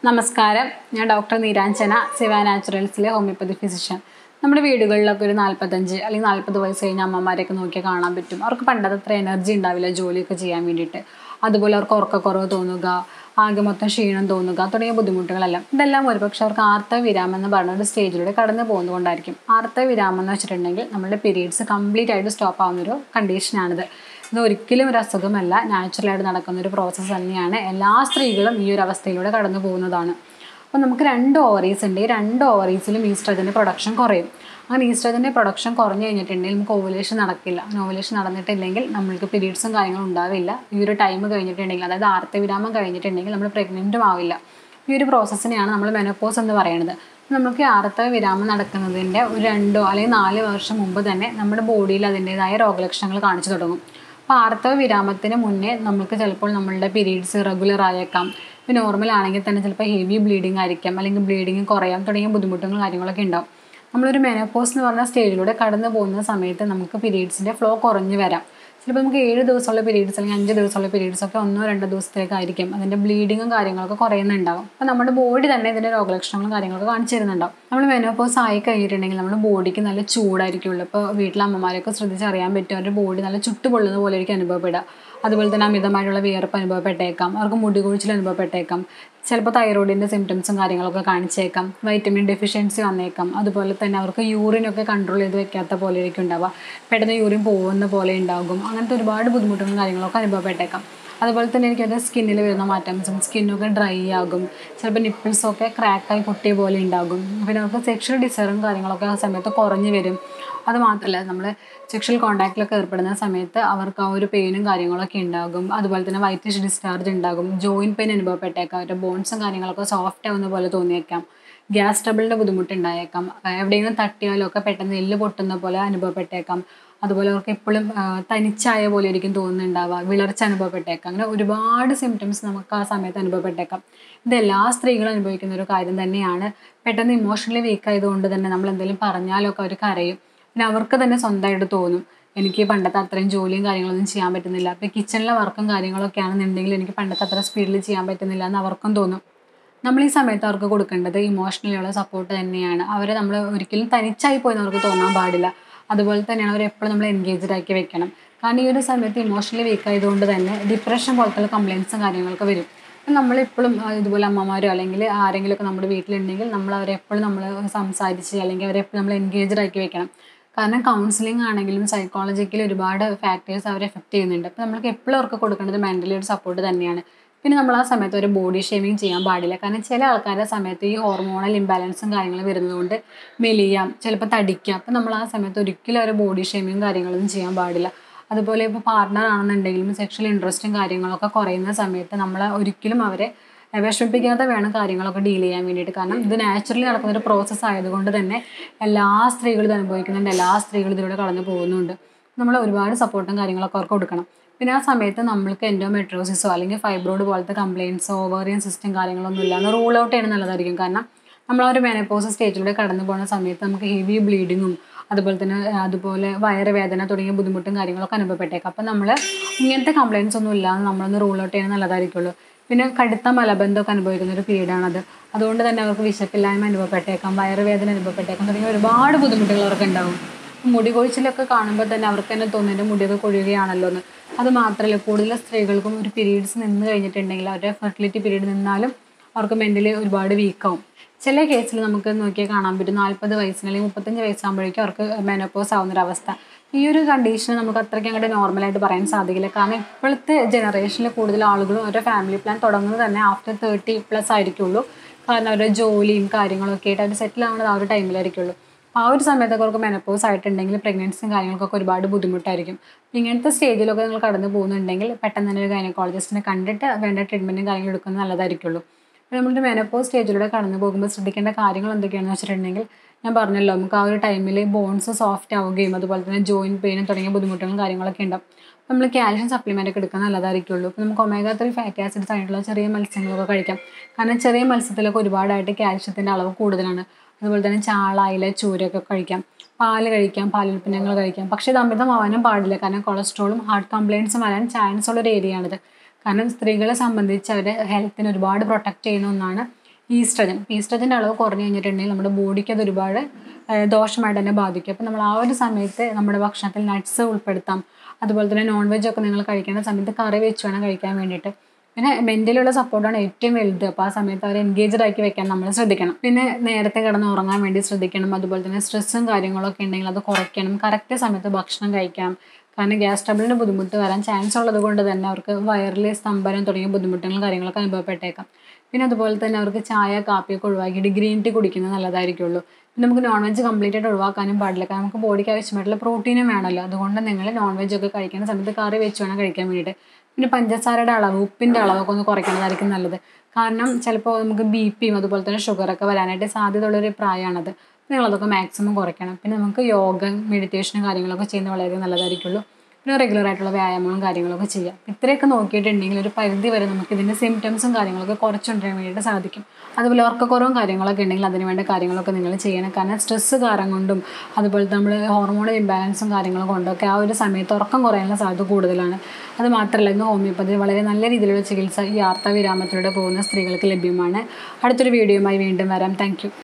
നമസ്കാരം ഞാൻ ഡോക്ടർ നീരാഞ്ജന ശിവ നാച്ചുറൽസിലെ ഹോമിയോപ്പതി ഫിസിഷ്യൻ നമ്മുടെ വീടുകളിലൊക്കെ ഒരു നാൽപ്പത്തഞ്ച് അല്ലെങ്കിൽ നാൽപ്പത് വയസ്സ് കഴിഞ്ഞ അമ്മമാരെയൊക്കെ നോക്കിയാൽ കാണാൻ പറ്റും അവർക്ക് പണ്ടത്തെ അത്ര എനർജി ഉണ്ടാവില്ല ജോലിയൊക്കെ ചെയ്യാൻ വേണ്ടിയിട്ട് അതുപോലെ അവർക്ക് ഉറക്കക്കുറവ് തോന്നുക ആകെ മൊത്തം ക്ഷീണം തോന്നുക തുടങ്ങിയ ബുദ്ധിമുട്ടുകളെല്ലാം ഇതെല്ലാം ഒരുപക്ഷെ അവർക്ക് ആർത്തവ വിരാമം എന്ന് പറഞ്ഞ ഒരു സ്റ്റേജിലൂടെ കടന്നു പോകുന്നതുകൊണ്ടായിരിക്കും ആർത്തവ വിരാമം എന്ന് വെച്ചിട്ടുണ്ടെങ്കിൽ നമ്മുടെ പീരീഡ്സ് കംപ്ലീറ്റ് ആയിട്ട് സ്റ്റോപ്പ് ആവുന്നൊരു കണ്ടീഷനാണിത് ഇത് ഒരിക്കലും ഒരു അസുഖമല്ല നാച്ചുറലായിട്ട് നടക്കുന്ന ഒരു പ്രോസസ്സ് തന്നെയാണ് എല്ലാ സ്ത്രീകളും ഈ ഒരു അവസ്ഥയിലൂടെ കടന്നു പോകുന്നതാണ് അപ്പോൾ നമുക്ക് രണ്ട് ഓവറീസ് ഉണ്ട് ഈ രണ്ട് ഓവറീസിലും ഈസ്ട്രജൻ്റെ പ്രൊഡക്ഷൻ കുറയും അങ്ങനെ ഈസ്ട്രജൻ്റെ പ്രൊഡക്ഷൻ കുറഞ്ഞു കഴിഞ്ഞിട്ടുണ്ടെങ്കിൽ നമുക്ക് ഓവുലേഷൻ നടക്കില്ല ഓവുലേഷൻ നടന്നിട്ടില്ലെങ്കിൽ നമ്മൾക്ക് പീരീഡ്സും കാര്യങ്ങളും ഉണ്ടാവില്ല ഈ ഒരു ടൈം കഴിഞ്ഞിട്ടുണ്ടെങ്കിൽ അതായത് ആർത്തവിരാമം കഴിഞ്ഞിട്ടുണ്ടെങ്കിൽ നമ്മൾ പ്രഗ്നൻറ്റും ആവില്ല ഈ ഒരു പ്രോസസ്സിനെയാണ് നമ്മൾ മെനോപ്പോസ് എന്ന് പറയുന്നത് നമുക്ക് ആർത്തവ വിരാമം നടക്കുന്നതിൻ്റെ ഒരു രണ്ടോ അല്ലെങ്കിൽ നാല് വർഷം മുമ്പ് തന്നെ നമ്മുടെ ബോഡിയിൽ അതിൻ്റെതായ രോഗലക്ഷണങ്ങൾ കാണിച്ചു തുടങ്ങും അപ്പോൾ ആർത്തവ വിരാമത്തിന് മുന്നേ നമുക്ക് ചിലപ്പോൾ നമ്മളുടെ പീരീഡ്സ് റെഗുലർ ആയേക്കാം ഇപ്പോൾ നോർമൽ ആണെങ്കിൽ തന്നെ ചിലപ്പോൾ ഹെവി ബ്ലീഡിങ് ആയിരിക്കാം അല്ലെങ്കിൽ ബ്ലീഡിങ് കുറയാം തുടങ്ങിയ ബുദ്ധിമുട്ടുകളും കാര്യങ്ങളൊക്കെ ഉണ്ടാവും നമ്മളൊരു മെനോപ്പോസ് എന്ന് പറഞ്ഞ സ്റ്റേജിലൂടെ കടന്നു പോകുന്ന സമയത്ത് നമുക്ക് പീരീഡ്സിൻ്റെ ഫ്ലോ കുറഞ്ഞു വരാം ചിലപ്പോൾ നമുക്ക് ഏഴ് ദിവസമുള്ള പീരീഡ്സ് അല്ലെങ്കിൽ അഞ്ച് ദിവസമുള്ള പീരീഡ്സ് ഒക്കെ ഒന്നോ രണ്ടോ ദിവസത്തേക്കായിരിക്കും അതിൻ്റെ ബ്ലീഡിങ്ങും കാര്യങ്ങളൊക്കെ കുറയുന്നുണ്ടാവും അപ്പോൾ നമ്മുടെ ബോഡി തന്നെ ഇതിൻ്റെ രോഗലക്ഷണങ്ങളും കാര്യങ്ങളൊക്കെ കാണിച്ചു തരുന്നുണ്ടാവും നമ്മൾ മെനോപോസ് ആയി കഴിഞ്ഞിട്ടുണ്ടെങ്കിൽ നമ്മുടെ ബോഡിക്ക് നല്ല ചൂടായിരിക്കുള്ളൂ ഇപ്പോൾ വീട്ടിലെ അമ്മമാരൊക്കെ ശ്രദ്ധിച്ചറിയാൻ പറ്റും അവരുടെ ബോഡി നല്ല ചുട്ടുപൊള്ളുന്ന പോലെ ആയിരിക്കും അനുഭവപ്പെടുക അതുപോലെ തന്നെ അമിതമായിട്ടുള്ള വിയർപ്പ് അനുഭവപ്പെട്ടേക്കാം അവർക്ക് മുടി കൊഴിച്ചിൽ അനുഭവപ്പെട്ടേക്കാം ചിലപ്പോൾ തൈറോയിഡിൻ്റെ സിംറ്റംസും കാര്യങ്ങളൊക്കെ കാണിച്ചേക്കാം വൈറ്റമിൻ ഡെഫിഷ്യൻസി വന്നേക്കാം അതുപോലെ തന്നെ അവർക്ക് യൂറിനൊക്കെ കൺട്രോൾ ചെയ്ത് വെക്കാത്ത പോലെ ആയിരിക്കും ഉണ്ടാവുക പെട്ടെന്ന് യൂറിൻ പോകുന്ന പോലെ ഉണ്ടാകും അങ്ങനത്തെ ഒരുപാട് ബുദ്ധിമുട്ടുകളും കാര്യങ്ങളൊക്കെ അനുഭവപ്പെട്ടേക്കാം അതുപോലെ തന്നെ എനിക്കത് സ്കിന്നിൽ വരുന്ന മാറ്റംസും സ്കിന്നൊക്കെ ഡ്രൈ ആകും ചിലപ്പോൾ നിപ്പിൾസൊക്കെ ക്രാക്കായി പൊട്ടിയ പോലെ ഉണ്ടാകും പിന്നെ അവർക്ക് സെക്ഷൽ ഡിസയറും കാര്യങ്ങളൊക്കെ ആ സമയത്ത് കുറഞ്ഞു വരും അത് മാത്രമല്ല നമ്മൾ സെക്ഷൽ കോൺടാക്റ്റിലൊക്കെ ഏർപ്പെടുന്ന സമയത്ത് അവർക്ക് ആ ഒരു പെയിനും കാര്യങ്ങളൊക്കെ ഉണ്ടാകും അതുപോലെ തന്നെ വൈറ്റിഷ് ഡിസ്ചാർജ് ഉണ്ടാകും ജോയിൻറ്റ് പെയിൻ അനുഭവപ്പെട്ടേക്കാം അവരുടെ ബോൺസും കാര്യങ്ങളൊക്കെ സോഫ്റ്റ് ആവുന്ന പോലെ തോന്നിയേക്കാം ഗ്യാസ് ട്രബിളിൻ്റെ ബുദ്ധിമുട്ടുണ്ടായേക്കാം എവിടെയെങ്കിലും തട്ടിയാലോ ഒക്കെ പെട്ടെന്ന് എല്ല് പൊട്ടുന്ന പോലെ അനുഭവപ്പെട്ടേക്കാം അതുപോലെ അവർക്ക് എപ്പോഴും തനിച്ചായ പോലെ ആയിരിക്കും തോന്നുന്നുണ്ടാവുക വിളർച്ച അനുഭവപ്പെട്ടേക്കാം അങ്ങനെ ഒരുപാട് സിംറ്റംസ് നമുക്ക് ആ സമയത്ത് അനുഭവപ്പെട്ടേക്കാം ഇത് എല്ലാ സ്ത്രീകളും അനുഭവിക്കുന്ന ഒരു കാര്യം തന്നെയാണ് പെട്ടെന്ന് ഇമോഷണലി വീക്ക് ആയതുകൊണ്ട് തന്നെ നമ്മൾ എന്തെങ്കിലും പറഞ്ഞാലൊക്കെ അവർ കരയും പിന്നെ അവർക്ക് തന്നെ സ്വന്തമായിട്ട് തോന്നും എനിക്ക് പണ്ടത്തെ അത്രയും ജോലിയും കാര്യങ്ങളൊന്നും ചെയ്യാൻ പറ്റുന്നില്ല അപ്പോൾ കിച്ചണിലെ വർക്കും കാര്യങ്ങളൊക്കെ ആണെന്നുണ്ടെങ്കിൽ എനിക്ക് പണ്ടത്തെ അത്ര സ്പീഡിൽ ചെയ്യാൻ പറ്റുന്നില്ല എന്ന് അവർക്കും തോന്നും നമ്മൾ ഈ സമയത്ത് അവർക്ക് കൊടുക്കേണ്ടത് ഇമോഷണലിയുള്ള സപ്പോർട്ട് തന്നെയാണ് അവരെ നമ്മൾ ഒരിക്കലും തനിച്ചായി പോയി അവർക്ക് തോന്നാൻ പാടില്ല അതുപോലെ തന്നെയാണ് അവരെ എപ്പോഴും നമ്മൾ എൻഗേജ്ഡ് ആക്കി വെക്കണം കാരണം ഈ ഒരു സമയത്ത് ഇമോഷണലി വീക്ക് ആയതുകൊണ്ട് തന്നെ ഡിപ്രഷൻ പോലത്തെ കംപ്ലയിൻസും കാര്യങ്ങളൊക്കെ വരും അപ്പം നമ്മളെപ്പോഴും ഇതുപോലെ അമ്മമാരോ അല്ലെങ്കിൽ ആരെങ്കിലുമൊക്കെ നമ്മുടെ വീട്ടിലുണ്ടെങ്കിൽ നമ്മൾ അവരെ എപ്പോഴും നമ്മൾ സംസാരിച്ച് അല്ലെങ്കിൽ അവരെ എപ്പോഴും നമ്മൾ എൻഗേജ്ഡ് ആക്കി വെക്കണം കാരണം കൗൺസിലിംഗ് ആണെങ്കിലും സൈക്കോളജിക്കലി ഒരുപാട് ഫാക്ടേഴ്സ് അവരെ എഫക്റ്റ് ചെയ്യുന്നുണ്ട് അപ്പോൾ നമ്മൾക്ക് എപ്പോഴും അവർക്ക് കൊടുക്കേണ്ടത് മെൻ്റലി ഒരു സപ്പോർട്ട് തന്നെയാണ് പിന്നെ നമ്മൾ ആ സമയത്ത് ഒരു ബോഡി ഷേമിങ് ചെയ്യാൻ പാടില്ല കാരണം ചില ആൾക്കാരുടെ സമയത്ത് ഈ ഹോർമോണൽ ഇംബാലൻസും കാര്യങ്ങളും വരുന്നതുകൊണ്ട് മെലിയാം ചിലപ്പോൾ തടിക്കാം അപ്പോൾ നമ്മൾ ആ സമയത്ത് ഒരിക്കലും ഒരു ബോഡി ഷേമിങ് കാര്യങ്ങളൊന്നും ചെയ്യാൻ പാടില്ല അതുപോലെ ഇപ്പോൾ പാർട്ട്ണർ ആണെന്നുണ്ടെങ്കിലും സെക്ഷൽ ഇൻട്രസ്റ്റും കാര്യങ്ങളൊക്കെ കുറയുന്ന സമയത്ത് നമ്മൾ ഒരിക്കലും അവരെ വിഷമിപ്പിക്കാതെ വേണം കാര്യങ്ങളൊക്കെ ഡീൽ ചെയ്യാൻ വേണ്ടിയിട്ട് കാരണം ഇത് നാച്ചുറലി നടക്കുന്ന ഒരു പ്രോസസ്സ് ആയതുകൊണ്ട് തന്നെ എല്ലാ സ്ത്രീകളും ഇത് അനുഭവിക്കുന്നുണ്ട് എല്ലാ സ്ത്രീകളും ഇതിലൂടെ കടന്നു പോകുന്നുണ്ട് നമ്മൾ ഒരുപാട് സപ്പോർട്ടും കാര്യങ്ങളൊക്കെ അവർക്ക് കൊടുക്കണം പിന്നെ ആ സമയത്ത് നമ്മൾക്ക് എൻഡോമെട്രോസിസോ അല്ലെങ്കിൽ ഫൈബ്രോയിഡ് പോലത്തെ കംപ്ലയിൻസോ ഓവറിയൻ സിസ്റ്റം കാര്യങ്ങളൊന്നും ഇല്ലാന്ന് റൂൾ ഔട്ട് ചെയ്യണം നല്ലതായിരിക്കും കാരണം നമ്മൾ ആ ഒരു മെനപ്പോസ് സ്റ്റേജിലൂടെ കടന്നു പോകുന്ന സമയത്ത് നമുക്ക് ഹെവി ബ്ലീഡിങ്ങും അതുപോലെ തന്നെ അതുപോലെ വയറുവേദന തുടങ്ങിയ ബുദ്ധിമുട്ടും കാര്യങ്ങളൊക്കെ അനുഭവപ്പെട്ടേക്കാം അപ്പം നമ്മൾ ഇങ്ങനത്തെ കംപ്ലയിൻസ് ഒന്നും ഇല്ലാന്ന് നമ്മളൊന്ന് റൂൾ ഔട്ട് ചെയ്യുന്നത് നല്ലതായിരിക്കുള്ളൂ പിന്നെ കടുത്ത മലബന്ധമൊക്കെ അനുഭവിക്കുന്ന ഒരു പീരീഡാണത് അതുകൊണ്ട് തന്നെ അവർക്ക് വിശപ്പില്ലായ്മ അനുഭവപ്പെട്ടേക്കാം വയറുവേദന അനുഭവപ്പെട്ടേക്കാം തുടങ്ങിയ ഒരുപാട് ബുദ്ധിമുട്ടുകൾ അവർക്ക് ഉണ്ടാവും മുടി കൊഴിച്ചിലൊക്കെ കാണുമ്പോൾ തന്നെ അവർക്ക് തന്നെ തോന്നും എൻ്റെ മുടിയൊക്കെ കൊഴിയുകയാണല്ലോ എന്ന് അത് മാത്രമല്ല കൂടുതൽ സ്ത്രീകൾക്കും ഒരു പീരീഡ്സ് നിന്ന് കഴിഞ്ഞിട്ടുണ്ടെങ്കിൽ അവരുടെ ഫെർട്ടിലിറ്റി പീരീഡ് നിന്നാലും അവർക്ക് മെൻ്റലി ഒരുപാട് വീക്കാവും ചില കേസിൽ നമുക്ക് നോക്കിയാൽ കാണാൻ പറ്റും നാൽപ്പത് വയസ്സിന് അല്ലെങ്കിൽ മുപ്പത്തഞ്ച് വയസ്സാകുമ്പോഴേക്കും അവർക്ക് മെനോപ്പോസ് ആവുന്നൊരവസ്ഥ ഈ ഒരു കണ്ടീഷൻ നമുക്ക് അത്രയ്ക്ക് അങ്ങോട്ട് നോർമലായിട്ട് പറയാൻ സാധിക്കില്ല കാരണം ഇപ്പോഴത്തെ ജനറേഷനിൽ കൂടുതൽ ആളുകളും അവരുടെ ഫാമിലി പ്ലാൻ തുടങ്ങുന്നത് തന്നെ ആഫ്റ്റർ തേർട്ടി പ്ലസ് ആയിരിക്കുള്ളൂ കാരണം അവരുടെ ജോലിയും കാര്യങ്ങളൊക്കെ ആയിട്ട് അവർ സെറ്റിൽ ആവുന്നത് ആ ഒരു ടൈമിലായിരിക്കുള്ളൂ ആ ഒരു സമയത്തൊക്കെ അവർക്ക് മെനപ്പോസ് ആയിട്ടുണ്ടെങ്കിൽ പ്രഗ്നൻസിയും കാര്യങ്ങൾക്കൊക്കെ ഒരുപാട് ബുദ്ധിമുട്ടായിരിക്കും ഇങ്ങനത്തെ സ്റ്റേജിലൊക്കെ നിങ്ങൾ കടന്നു പോകുന്നുണ്ടെങ്കിൽ പെട്ടെന്ന് തന്നെ ഒരു ഗൈനക്കോളജിസ്റ്റിനെ കണ്ടിട്ട് വേണ്ട ട്രീറ്റ്മെൻറ്റും കാര്യങ്ങളും എടുക്കുന്നത് നല്ലതായിരിക്കുള്ളൂ അപ്പോൾ നമ്മുടെ മെനപ്പോസ് സ്റ്റേജിലൂടെ കടന്നു പോകുമ്പോൾ ശ്രദ്ധിക്കേണ്ട കാര്യങ്ങൾ എന്തൊക്കെയാണെന്ന് വെച്ചിട്ടുണ്ടെങ്കിൽ ഞാൻ പറഞ്ഞല്ലോ നമുക്ക് ആ ഒരു ടൈമിൽ ബോൺസ് സോഫ്റ്റ് ആവുകയും അതുപോലെ തന്നെ ജോയിൻറ്റ് പെയിനും തുടങ്ങിയ ബുദ്ധിമുട്ടുകളും കാര്യങ്ങളൊക്കെ ഉണ്ടാവും നമ്മൾ കാൽഷ്യം സപ്ലിമെൻ്റ് ഒക്കെ എടുക്കാൻ നല്ലതായിരിക്കുള്ളൂ അപ്പോൾ നമുക്ക് ഒമേഗ ത്രീ ഫാറ്റി ആസിഡ്സ് ആയിട്ടുള്ള ചെറിയ മത്സ്യങ്ങളൊക്കെ കഴിക്കാം കാരണം ചെറിയ മത്സ്യത്തിലൊക്കെ ഒരുപാടായിട്ട് കാൽഷ്യത്തിൻ്റെ അളവ് കൂടുതലാണ് അതുപോലെ തന്നെ ചാള അയില ചൂരയൊക്കെ കഴിക്കാം പാല് കഴിക്കാം പാലുൽപ്പന്നങ്ങൾ കഴിക്കാം പക്ഷേ ഇത് അമിതമാവാനും പാടില്ല കാരണം കൊളസ്ട്രോളും ഹാർട്ട് കംപ്ലയിൻസും വരാൻ ചാൻസ് ഉള്ള ഒരു ഏരിയ ആണിത് കാരണം സ്ത്രീകളെ സംബന്ധിച്ച് അവരുടെ ഹെൽത്തിനെ ഒരുപാട് പ്രൊട്ടക്റ്റ് ചെയ്യുന്ന ഒന്നാണ് ഈസ്ട്രജൻ ഈസ്ട്രജൻ്റെ അളവ് കുറഞ്ഞു കഴിഞ്ഞിട്ടുണ്ടെങ്കിൽ നമ്മുടെ ബോഡിക്ക് അത് ഒരുപാട് ഏഹ്, ദോഷമായിട്ട് തന്നെ ബാധിക്കും അപ്പോൾ നമ്മൾ ആ ഒരു സമയത്ത് നമ്മുടെ ഭക്ഷണത്തിൽ നട്ട്സ് ഉൾപ്പെടുത്താം അതുപോലെ തന്നെ നോൺ വെജ് ഒക്കെ നിങ്ങൾ കഴിക്കേണ്ട സമയത്ത് കറി വെച്ച് വേണം കഴിക്കാൻ വേണ്ടിയിട്ട് പിന്നെ മെൻ്റലുള്ള സപ്പോർട്ടാണ് ഏറ്റവും വലുത് അപ്പോൾ ആ സമയത്ത് അവരെ എൻഗേജ്ഡ് ആക്കി വെക്കാൻ നമ്മൾ ശ്രദ്ധിക്കണം പിന്നെ നേരത്തെ കിടന്ന് ഉറങ്ങാൻ വേണ്ടി ശ്രദ്ധിക്കണം അതുപോലെ തന്നെ സ്ട്രെസ്സും കാര്യങ്ങളൊക്കെ ഉണ്ടെങ്കിൽ അത് കുറയ്ക്കണം കറക്റ്റ് സമയത്ത് ഭക്ഷണം കഴിക്കണം കാരണം ഗ്യാസ് ട്രബിളിന് ബുദ്ധിമുട്ട് വരാൻ ചാൻസ് ഉള്ളത് കൊണ്ട് തന്നെ അവർക്ക് വയറിൽ സ്തംഭനം തുടങ്ങിയ ബുദ്ധിമുട്ടുകളും കാര്യങ്ങളൊക്കെ അനുഭവപ്പെട്ടേക്കാം പിന്നെ അതുപോലെ തന്നെ അവർക്ക് ചായ കാപ്പിയൊക്കെ ഒഴിവാക്കിയിട്ട് ഗ്രീൻ ടീ കുടിക്കുന്നത് നല്ലതായിരിക്കുള്ളൂ പിന്നെ നമുക്ക് നോൺ വെജ് കംപ്ലീറ്റ് ആയിട്ട് ഒഴിവാക്കാനും പാടില്ല കാരണം നമുക്ക് ബോഡിക്ക് ആവശ്യമായിട്ടുള്ള പ്രോട്ടീനും വേണമല്ലോ അതുകൊണ്ട് നിങ്ങൾ നോൺ വെജ് ഒക്കെ കഴിക്കുന്ന സമയത്ത് കറി വെച്ച് വേണം കഴിക്കാൻ വേണ്ടിയിട്ട് പിന്നെ പഞ്ചസാരയുടെ അളവ് ഉപ്പിൻ്റെ അളവൊക്കെ ഒന്ന് കുറയ്ക്കുന്നതായിരിക്കും നല്ലത് കാരണം ചിലപ്പോൾ നമുക്ക് ബി പിയും അതുപോലെ തന്നെ ഷുഗറൊക്കെ വരാനായിട്ട് സാധ്യതയുള്ളൊരു പ്രായമാണത് നിങ്ങളതൊക്കെ മാക്സിമം കുറയ്ക്കണം പിന്നെ നമുക്ക് യോഗ മെഡിറ്റേഷനും കാര്യങ്ങളൊക്കെ ചെയ്യുന്നത് വളരെ നല്ലതായിരിക്കുള്ളൂ പിന്നെ റെഗുലർ ആയിട്ടുള്ള വ്യായാമങ്ങളും കാര്യങ്ങളൊക്കെ ചെയ്യാം ഇത്രയൊക്കെ നോക്കിയിട്ടുണ്ടെങ്കിൽ ഒരു പരിധി വരെ നമുക്ക് ഇതിൻ്റെ സിംറ്റംസും കാര്യങ്ങളൊക്കെ കുറച്ചുകൊണ്ടുവരാൻ വേണ്ടിയിട്ട് സാധിക്കും അതുപോലെ ഉറക്കക്കുറവും കാര്യങ്ങളൊക്കെ ഉണ്ടെങ്കിൽ അതിന് വേണ്ട കാര്യങ്ങളൊക്കെ നിങ്ങൾ ചെയ്യണം കാരണം സ്ട്രെസ്സ് കാരണം കൊണ്ടും അതുപോലെ നമ്മൾ ഹോർമോണൽ ഇംബാലൻസും കാര്യങ്ങളും കൊണ്ടൊക്കെ ആ ഒരു സമയത്ത് ഉറക്കം കുറയാനുള്ള സാധ്യത കൂടുതലാണ് അത് മാത്രമല്ല ഇന്ന് ഹോമിയോപ്പതി വളരെ നല്ല രീതിയിലുള്ള ചികിത്സ ഈ ആർത്തവിരാമത്തിലൂടെ പോകുന്ന സ്ത്രീകൾക്ക് ലഭ്യമാണ് അടുത്തൊരു വീഡിയോയുമായി വീണ്ടും വരാം താങ്ക്